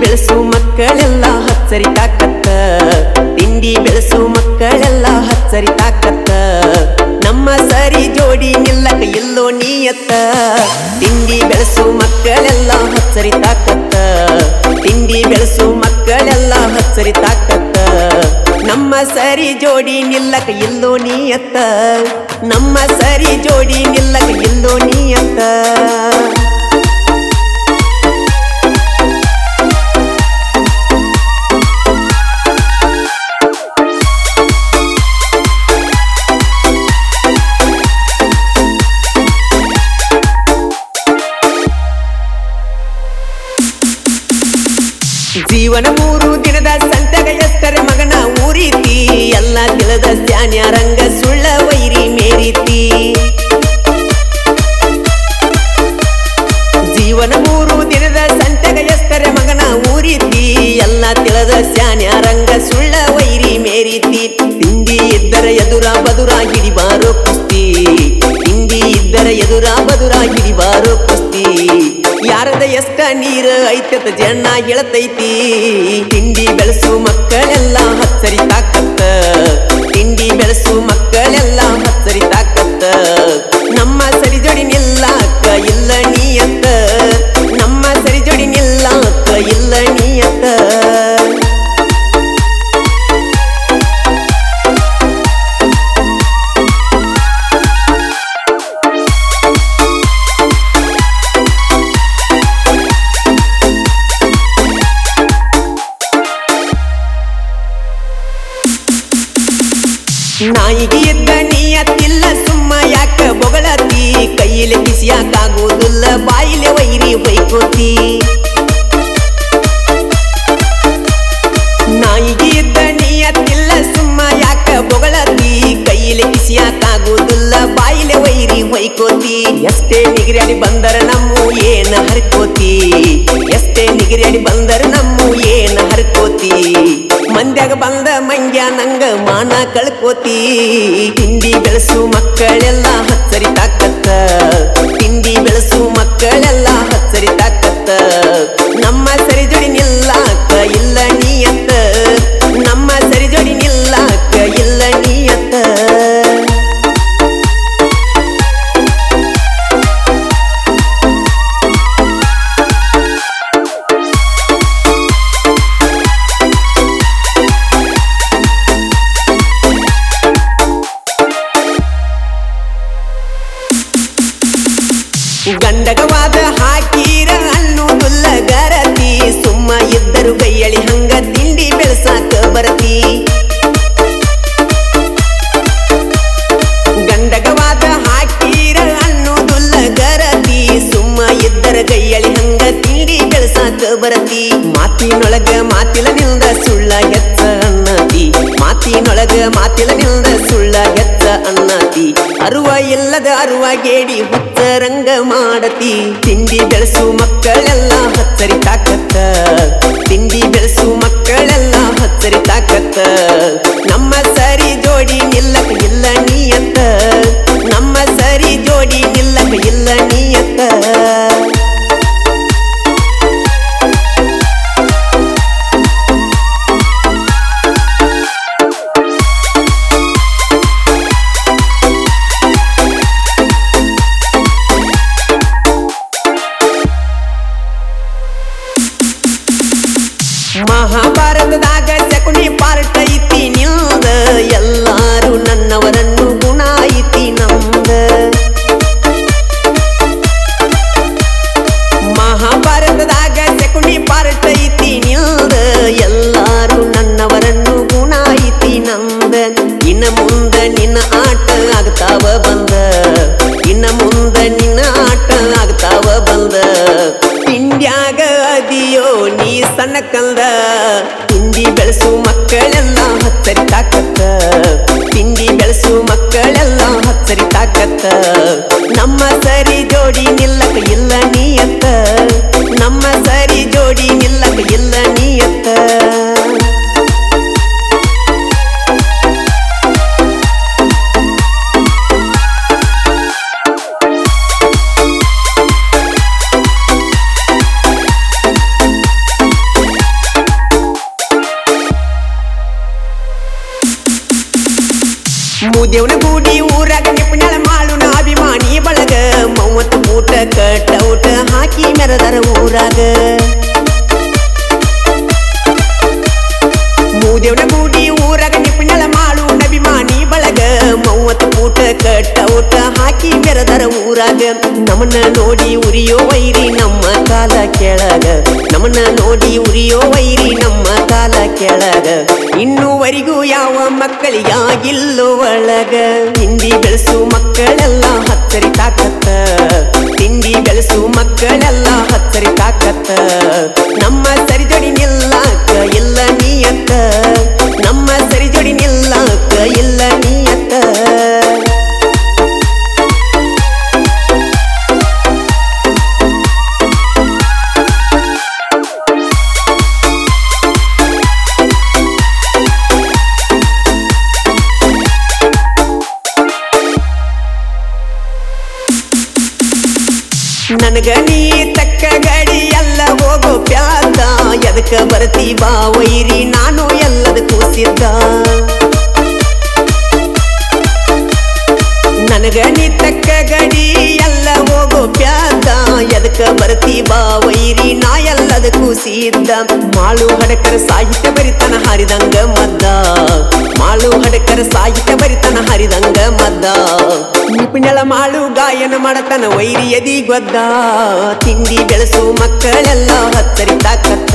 ಬೆಳೆಸು ಮಕ್ಕಳೆಲ್ಲ ಹಚ್ಚರಿ ತಾಕತ್ತ ತಿಂಡಿ ಬೆಳೆಸು ಮಕ್ಕಳೆಲ್ಲ ಹಚ್ಚರಿ ತಾಕತ್ತ ನಮ್ಮ ಸರಿ ಜೋಡಿ ನಿಲ್ಲಕ ಇಲ್ಲೋ ನೀಯತ್ತ ತಿಂಡಿ ಬೆಳೆಸು ಮಕ್ಕಳೆಲ್ಲ ಹಚ್ಚರಿ ತಾಕತ್ತ ತಿಂಡಿ ಬೆಳೆಸು ಮಕ್ಕಳೆಲ್ಲ ಹಚ್ಚರಿ ತಾಕತ್ತ ನಮ್ಮ ಸರಿ ಜೋಡಿ ನಿಲ್ಲಕ ಇಲ್ಲೋ ನೀಯತ್ತ ನಮ್ಮ ಸರಿ ಜೋಡಿ ನಿಲ್ಲಕ ಇಲ್ಲೋ ನೀಯತ್ತ ಜೀವನ ಮೂರು ದಿನದ ಸಂತೆಗ ಎಷ್ಟರ ಮಗನ ಊರೀತಿ ಎಲ್ಲ ತಿಳಿದ ಸ್ಯಾನ್ಯ ರಂಗ ಸುಳ್ಳ ವೈರಿ ಮೇರೀತಿ ಜೀವನ ಮೂರು ದಿನದ ಸಂತೆಗ ಎಷ್ಟರ ಮಗನ ಊರೀತಿ ಎಲ್ಲ ತಿಳಿದ ಸ್ಯಾನ್ಯ ರಂಗ ಸುಳ್ಳ ವೈರಿ ಮೇರೀತಿ ತಿಂಡಿ ಇದ್ದರ ಎದುರ ಬದುರ ಹಿಡಿಬಾರೋ ಕುಸ್ತಿ ತಿಂಡಿ ಇದ್ದರ ಎದುರ ಬದುರ ಹಿಡಿಬಾರೋ ಕುಸ್ತಿ ಯಾರದ ಎಷ್ಟ ನೀರ ಐತತ ಜನ ಹೇಳತೈತಿ ತಿಂಡಿ ಬೆಳೆಸು ಮಕ್ಕಳೆಲ್ಲ ಹಚ್ಚರಿ ತಾಕತ್ತ ತಿಂಡಿ ಬೆಳೆಸು ಮಕ್ಕಳೆಲ್ಲ ಹಚ್ಚರಿ ತಾಕತ್ತ ನಮ್ಮ ಸರಿ ಜೋಡಿ ನಿಲ್ಲಾಕ ಇಲ್ಲ ನೀಯತ್ತ ನಮ್ಮ ಸರಿ ಜೋಡಿ ನಿಲ್ಲಾಕ ಇಲ್ಲ ನೀಯತ್ತ ನಾಯಿಗೆ ಎದ್ದ ನೀಯತ್ತಿಲ್ಲ ಸುಮ್ಮ ಯಾಕ ಬೊಗಳತಿ ಕೈಯಲ್ಲಿ ಕಿಸಿಯಾಕಾಗುವುದಿಲ್ಲ ಬಾಯಿಲೆ ವೈರಿ ಹೊಯ್ಕೋತಿ ನಾಯಿಗೆ ಎದ್ದ ನೀಯತ್ತಿಲ್ಲ ಸುಮ್ಮ ಯಾಕ ಬೊಗಳತಿ ಕೈಯಲ್ಲಿ ಕಿಸಿಯಾಕಾಗುವುದಿಲ್ಲ ಬಾಯಿಲೆ ವೈರಿ ಹೊಯ್ಕೋತಿ ಎಷ್ಟೇ ನಿಗಿರಡಿ ಬಂದರ ನಮ್ಮ ಏನ ಹರ್ಕೋತಿ ಎಷ್ಟೇ ನಿಗಿರಡಿ ಬಂದರ ನಮ್ಮ ಏನ ಹರ್ಕೋತಿ ಮಂದ್ಯಾಗ ಬಂದ ಮಂಗ್ಯ ನಂಗ ಮಾನ ಕಳ್ಕೋತಿ ತಿಂಡಿ ಬೆಳೆಸು ಮಕ್ಕಳೆಲ್ಲ ಹಚ್ಚರಿ ತಾಕತ್ತ ತಿಂಡಿ ಬೆಳೆಸು ಮಕ್ಕಳೆಲ್ಲ ಹಚ್ಚರಿ ತಾಕತ್ತ ನಮ್ಮ ಸರಿ ಜೋಡಿ ನಿಲ್ಲಾಕ ಇಲ್ಲ ನೀಯತ್ತ ನಮ್ಮ ಸರಿ ಜೋಡಿ ನಿಲ್ಲಾಕ ಇಲ್ಲ ನೀಯತ್ತ ಗಂಡಗವಾದ ಹಾಕೀರ ಅನ್ನುವುದಿಲ್ಲ ಗರತಿ ಸುಮ್ಮ ಇದ್ದರು ಕೈಯಳಿ ಹಂಗ ತಿಂಡಿ ಬೆಳೆಸಾಕ ಬರತಿ ಗಂಡಗವಾದ ಹಾಕೀರ ಅನ್ನುವುದಿಲ್ಲ ಗರತಿ ಸುಮ್ಮ ಇದ್ದರ ಕೈಯಳಿ ಹಂಗ ತಿಂಡಿ ಬೆಳೆಸಾಕ ಬರತಿ ಮಾತಿನೊಳಗ ಮಾತಿಲ ನಿಲ್ದ ಸುಳ್ಳ ಹೆಚ್ಚ ಅನ್ನತಿ ಮಾತಿನೊಳಗ ಮಾತಿಲ ನಿಲ್ದ ಸುಳ್ಳ ಹೆಚ್ಚ ಅನ್ನತಿ ಅರುವ ಇಲ್ಲದ ಅರುವ ಗೇಡಿ ಹುಚ್ಚ ರಂಗ ಮಾಡತಿ ತಿಂಡಿ ಬೆಳೆಸು ಮಕ್ಕಳೆಲ್ಲ ಹಚ್ಚರಿ ತಾಕತ್ತ ತಿಂಡಿ ಬೆಳೆಸು ಮಕ್ಕಳೆಲ್ಲ ಹಚ್ಚರಿ ತಾಕತ್ತ ನಮ್ಮ ಸರಿ ಜೋಡಿ ನಿಲ್ಲಕ ಇಲ್ಲ ನೀಯತ್ತ ನಮ್ಮ ಸರಿ ಜೋಡಿ ನಿಲ್ಲಕ ಇಲ್ಲ ನೀಯತ್ತ ಮಹಾಭಾರತದಾಗ ಶಕುನಿ ಪಾರ್ಟ್ ಐತಿ ನಿಲ್ದ ಎಲ್ಲಾರು ನನ್ನವರನ್ನು ಗುಣ ಐತಿ ನಮ್ದ ಮಹಾಭಾರತದಾಗ ಶಕುನಿ ಪಾರ್ಟ್ ಐತಿ ನಿಲ್ದ ಎಲ್ಲಾರು ನನ್ನವರನ್ನು ಗುಣ ಐತಿ ನಮ್ದ ಇನ್ನ ಮುಂದ ನಿನ್ನ ಆಟ ಆಗ್ತಾವ ಬಂದ ಇನ್ನ ಮುಂದ ನಿನ್ನ ಆಟ ಆಗ್ತಾವ ಬಂದ ಇಂಡ್ಯಾಗ ಅದಿಯೋ ನೀ ಸಣ್ಣ ಕಂದ ತಿಂಡಿ ಬೆಳೆಸು ಮಕ್ಕಳೆಲ್ಲ ಹಚ್ಚರಿ ತಾಕತ್ತ ತಿಂಡಿ ಬೆಳೆಸು ಮಕ್ಕಳೆಲ್ಲ ಹಚ್ಚರಿ ತಾಕತ್ತ ನಮ್ಮ ಸರಿ ಜೋಡಿ ನಿಲ್ಲಕ ಇಲ್ಲ ನೀಯತ್ತ ನಮ್ಮ ಸರಿ ಜೋಡಿ ನಿಲ್ಲಕ ಇಲ್ಲ ನೀಯತ್ತ ಮೆರದರ ಊರಾಗ ಮೂದೇವನ ಗೂಡಿ ಊರಾಗ ನಿಪುಣಳ ಮಾಡು ನಬಿಮಾನಿ ಬಳಗ ಮೂವತ್ತು ಪೂಟ ಕಟ್ಟ ಊಟ ಹಾಕಿ ಬೆರದರ ಊರಾಗ ನಮ್ಮನ್ನ ನೋಡಿ ಉರಿಯೋ ವೈರಿ ನಮ್ಮ ಕಾಲ ಕೆಳಗ ನಮ್ಮನ್ನ ನೋಡಿ ಉರಿಯೋ ವೈರಿ ನಮ್ಮ ಕಾಲ ಕೆಳಗ ಇನ್ನೂವರೆಗೂ ಯಾವ ಮಕ್ಕಳಿಗಾಗಿಲ್ಲೋ ಒಳಗ ಹಿಂದಿ ಬೆಳೆಸು ಮಕ್ಕಳೆಲ್ಲ ಹತ್ತರಿ ತಾಕತ್ತ ತಿಂಡಿ ಬೆಳೆಸು ಮಕ್ಕಳೆಲ್ಲ ಹತ್ತರಿ ತಾಕತ್ತ ನಮ್ಮ ಸರಿಜೋಡಿ ನಿಲ್ಲಾಕ ಇಲ್ಲ ನೀಯತ್ತ ನಮ್ಮ ಸರಿಜೋಡಿ ನಿಲ್ಲಾಕ ಇಲ್ಲ ನೀಯತ್ತ ನನಗ ನೀ ತಕ್ಕ ಗಾಡಿ ಎಲ್ಲ ಹೋಗೋ ಪ್ಯಾದ ಎದಕ್ಕ ಬರ್ತಿ ಬಾ ವೈರಿ ನಾನು ಎಲ್ಲದ ಕೂಸಿದ್ದ ನನಗ ನೀ ತಕ್ಕ ಗಡಿ ಎಲ್ಲ ಹೋಗೋ ಪ್ಯಾದ ಎದಕ್ಕ ಬರ್ತಿ ಬಾ ವೈರಿ ನಾ ಎಲ್ಲದ ಕೂಸಿದ್ದ ಮಾಳು ಹಡಕರ ಸಾಹಿತ್ಯ ಬರಿತನ ಹರಿದಂಗ ಮದ್ದ ಮಾಳು ಹಡಕರ ಸಾಹಿತ್ಯ ಬರಿತನ ಹರಿದಂಗ ಮದ್ದ ನಿಪುಣಳ ಮಾಳು ಗಾಯನ ಮಾಡತನ ವೈರಿ ಎದಿ ಗೊದ್ದ ತಿಂಡಿ ಬೆಳೆಸು ಮಕ್ಕಳೆಲ್ಲ ಹತ್ತರಿ ತಾಕತ್ತ